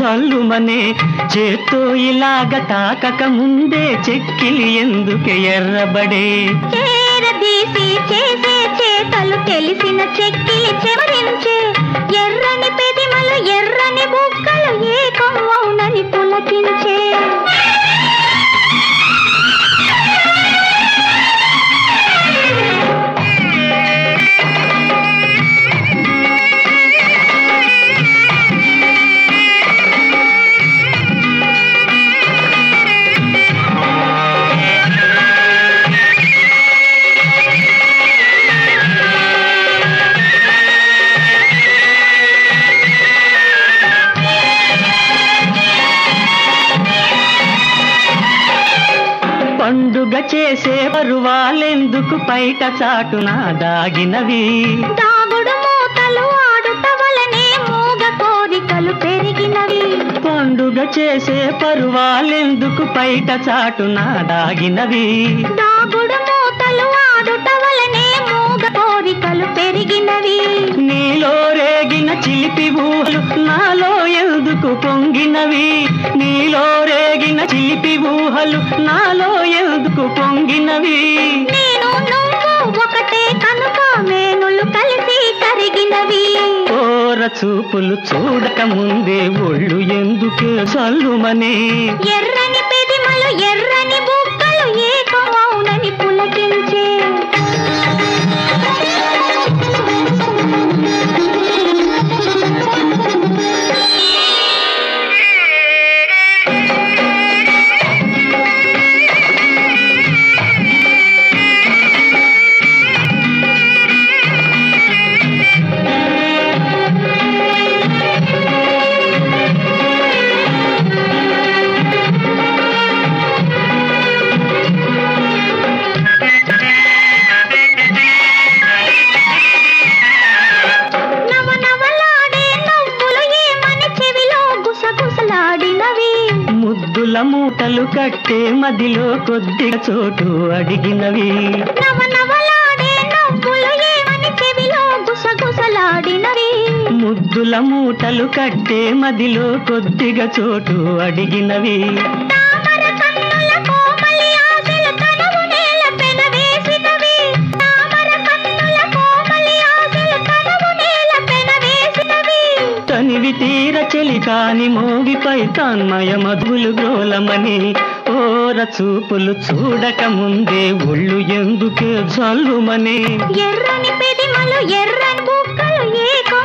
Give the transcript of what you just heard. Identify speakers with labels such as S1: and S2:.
S1: చల్లుమనే చేత్తో ఇలాగ తాకక ముందే చెక్కిలి ఎందుకే ఎర్రబడే
S2: చేరదీసి చేసే చేతలు తెలిసిన చెక్కిలి చెవరించే ఎర్రని పెదిమలు ఎర్రని బుక్కలు ఏకం అవునని పులకించే
S1: పండుగ చేసే పరువాలెందుకు పైట చాటున దాగినవి
S2: దాగుడు మూతలు ఆడుట వలనే మూగ కోరికలు పెరిగినవి
S1: పండుగ చేసే పరువాలెందుకు పైట చాటున దాగినవి
S2: దాగుడు మూతలు ఆడుట వలనే మూగ కోరికలు పెరిగినవి
S1: నీలో రేగిన చిలిపి ఊహలు నాలో ఎందుకు పొంగినవి నీలో రేగిన చిలిపి ఊహలు నాలో ఎందుకు పొంగినవి
S2: నేను నువ్వు ఒకటే కనుక మేనులు కలిసి కరిగినవి
S1: ఓర చూపులు చూడక ముందే ఒళ్ళు ఎందుకే చల్లుమనే
S2: ఎర్రని పెదిమలు ఎర్రని బుక్కలు ఏకమౌనని పులకించే నవనవలాడే నవ్వులు ఏమని చెవిలో గుసగుసలాడినవి
S1: ముద్దుల మూటలు కట్టే మదిలో కొద్దిగా చోటు అడిగినవి
S2: నవనవలాడే నవ్వులు ఏమని చెవిలో గుసగుసలాడినవి
S1: ముద్దుల మూటలు కట్టే మదిలో కొద్దిగా చోటు అడిగినవి
S2: తామర కన్నుల కోమలి ఆశలు తనువు నేల పెనవేసినవి తామర కన్నుల కోమలి ఆశలు తనువు నేల పెనవేసినవి
S1: తనివి తీర చెలి కాని మోగిపై తన్మయ మధులు గ్రోలమని ఓర చూపులు చూడక ముందే ఒళ్ళు ఎందుకే జల్లుమని
S2: ఎర్రని పెదిమలు ఎర్రని బుక్కలు ఏక